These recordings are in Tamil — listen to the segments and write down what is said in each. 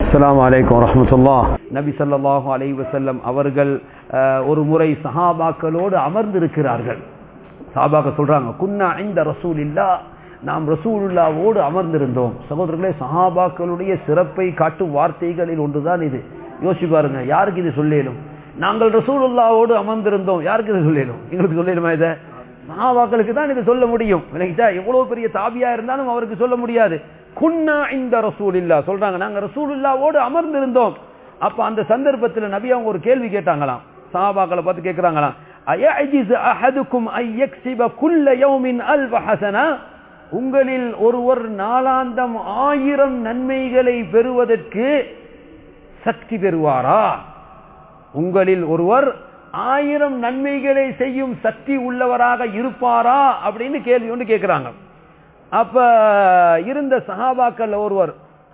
அஸ்ஸலாமு அலைக்கும் வரஹ்மத்துல்லாஹ் நபி ஸல்லல்லாஹு அலைஹி வஸல்லம் அவர்கள் அஹ், ஒரு முறை சஹாபாக்களோடு அமர்ந்திருக்கிறார்கள் சஹாபாக்கள் சொல்றாங்க குன்னா இந்த ரசூலில்லா நாம் ரசூலுல்லாவோடு அமர்ந்திருந்தோம் சகோதரர்களே சஹாபாக்களுடைய சிறப்பை காட்டும் வார்த்தைகளில் ஒன்றுதான் இது யோசிச்சு பாருங்க யாருக்கு இது சொல்லேலும் நாங்கள் ரசூலுல்லாவோடு அமர்ந்திருந்தோம் யாருக்கு இது சொல்லேலும் எங்களுக்கு சொல்லேலுமா இதை சஹாபாக்களுக்கு தான் இது சொல்ல முடியும் விளங்கிட்டா எவ்வளவு பெரிய தாபியா இருந்தாலும் அவருக்கு சொல்ல முடியாது குன்னா இந்த ரசூலில்லா சொல்றாங்க நாங்க ரசூலுல்லாவோடு அமர்ந்திருந்தோம் அப்ப அந்த சந்தர்ப்பத்தில் நபி அவங்க ஒரு கேள்வி கேட்டாங்களாம் சஹாபாக்களை பார்த்து கேட்கிறாங்களாம் அயஜிஸ் அஹதுக்கும் ஐ யக்ஸிப குல்ல யௌமின் அல்ஃப ஹஸனா உங்களில் ஒருவர் நாளாந்தம் ஆயிரம் நன்மைகளை பெறுவதற்கு சக்தி பெறுவாரா உங்களில் ஒருவர் ஆயிரம் நன்மைகளை செய்யும் சக்தி உள்ளவராக இருப்பாரா அப்படின்னு கேள்வி ஒன்று கேட்கிறாங்க அப்ப இருந்த சஹாபாக்கள் ஒருவர்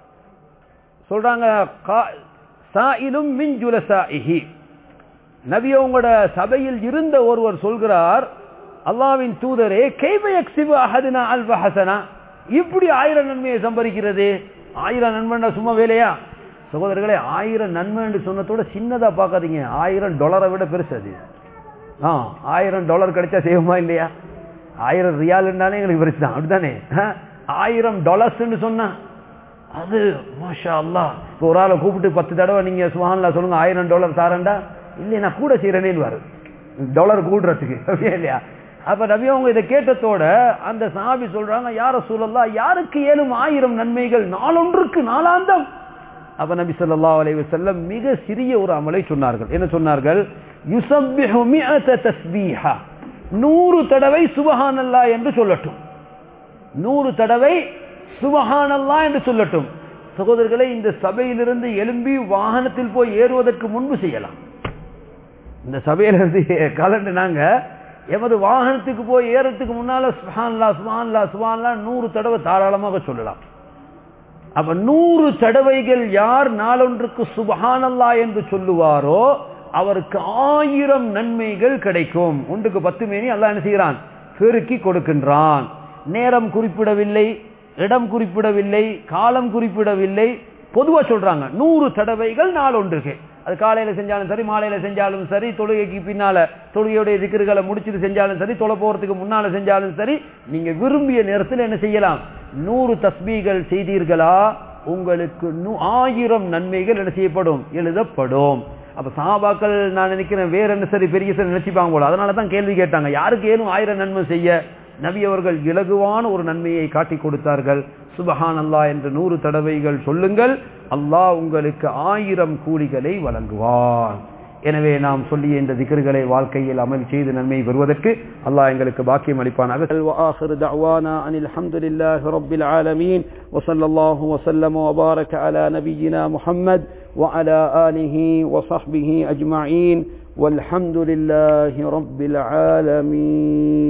சொல்றாங்க கா- சாயிலும் மின் ஜுலசாஇஹி நபி உங்களோட சபையில் இருந்த ஒருவர் சொல்கிறார் அல்லாவின் தூதரே கைப யக்ஸிபு அஹதுனா அல்ஃப ஹஸனா இப்படி ஆயிரம் நன்மையை சம்பாதிக்கிறது ஆயிரம் நன்மைன்னா சும்மா வேலையா சகோதரர்களே ஆயிரம் நன்மை என்று சொன்னதோட சின்னதா பார்க்காதீங்க ஆயிரம் டாலரை விட பெருசு அது ஆ ஆயிரம் டாலர் கிடைச்சா செய்வோமா இல்லையா ஆயிரம் ரியால்னாலே எங்களுக்கு பெருசு தான் அப்படித்தானே ஆ, ஆயிரம் டாலர்ஸ்ன்னு சொன்னா அது மாஷா அல்லாஹ் இப்போ ஒரு ஆளை கூப்பிட்டு பத்து தடவை நீங்க சுஹான்லா சொல்லுங்க ஆயிரம் டாலர் தாரண்டா இல்லை நான் கூட செய்யறேனேன்னு வரும் டாலர் கூடுறதுக்கு அப்படியே இல்லையா அப்ப நபி அவங்க இதை கேட்டதோட அந்த சாபி சொல்றாங்க யார சூழல்லா யாருக்கு ஏழும் ஆயிரம் நன்மைகள் நாளொன்றுக்கு நாளாந்தம் அப்ப நபி ஸல்லல்லாஹு அலைஹி வஸல்லம் மிக சிறிய ஒரு அமலை சொன்னார்கள் என்ன சொன்னார்கள் யுஸப்பிஹு மிஅத தஸ்பீஹா நூறு தடவை சுபஹானல்லாஹ் என்று சொல்லட்டும் நூறு தடவை சுபஹானல்லா என்று சொல்லட்டும் சகோதரர்களை இந்த சபையிலிருந்து எழும்பி வாகனத்தில் போய் ஏறுவதற்கு முன்பு செய்யலாம் இந்த சபையிலிருந்து கலந்து நாங்க எமது வாகனத்துக்கு போய் ஏறதுக்கு முன்னால சுபான்லா சுபான்லா சுபான்லா நூறு தடவை தாராளமாக சொல்லலாம் அப்ப நூறு தடவைகள் யார் நாளொன்றுக்கு சுபஹானல்லா என்று சொல்லுவாரோ அவருக்கு ஆயிரம் நன்மைகள் கிடைக்கும் ஒன்றுக்கு பத்து மேனி அல்லாஹ் என்ன செய்கிறான் பெருக்கி கொடுக்கின்றான் நேரம் குறிப்பிடவில்லை இடம் குறிப்பிடவில்லை காலம் குறிப்பிடவில்லை பொதுவா சொல்றாங்க நூறு தடவைகள் நாளொன்றுக்கு அது காலையில செஞ்சாலும் சரி மாலையில செஞ்சாலும் சரி தொழுகைக்கு பின்னால தொழுகையுடைய திக்கர்களை முடிச்சுட்டு செஞ்சாலும் சரி தொலை போறதுக்கு முன்னால செஞ்சாலும் சரி நீங்க விரும்பிய நேரத்தில் என்ன செய்யலாம் நூறு தஸ்பீகள் செய்தீர்களா உங்களுக்கு நூ- ஆயிரம் நன்மைகள் என்ன செய்யப்படும் எழுதப்படும் அப்ப சாபாக்கள் நான் நினைக்கிறேன் வேற என்ன சரி பெரிய சரி நினைச்சுப்பாங்க போல அதனால தான் கேள்வி கேட்டாங்க யாருக்கு ஏனும் ஆயிரம் நன்மை செய்ய நபி அவர்கள் இலகுவான ஒரு நன்மையை காட்டி கொடுத்தார்கள் சுபஹான் அல்லாஹ் என்று நூறு தடவைகள் சொல்லுங்கள் அல்லாஹ் உங்களுக்கு ஆயிரம் கூலிகளை வழங்குவான் எனவே நாம் சொல்லிய இந்த திகர்களை வாழ்க்கையில் அமல் செய்து நன்மை பெறுவதற்கு அல்லாஹ் எங்களுக்கு பாக்கியம் அளிப்பானாக وآخر دعوانا أن الحمد لله رب العالمين وصلى الله وسلم وبارك على نبينا محمد وعلى آله وصحبه أجمعين والحمد لله رب العالمين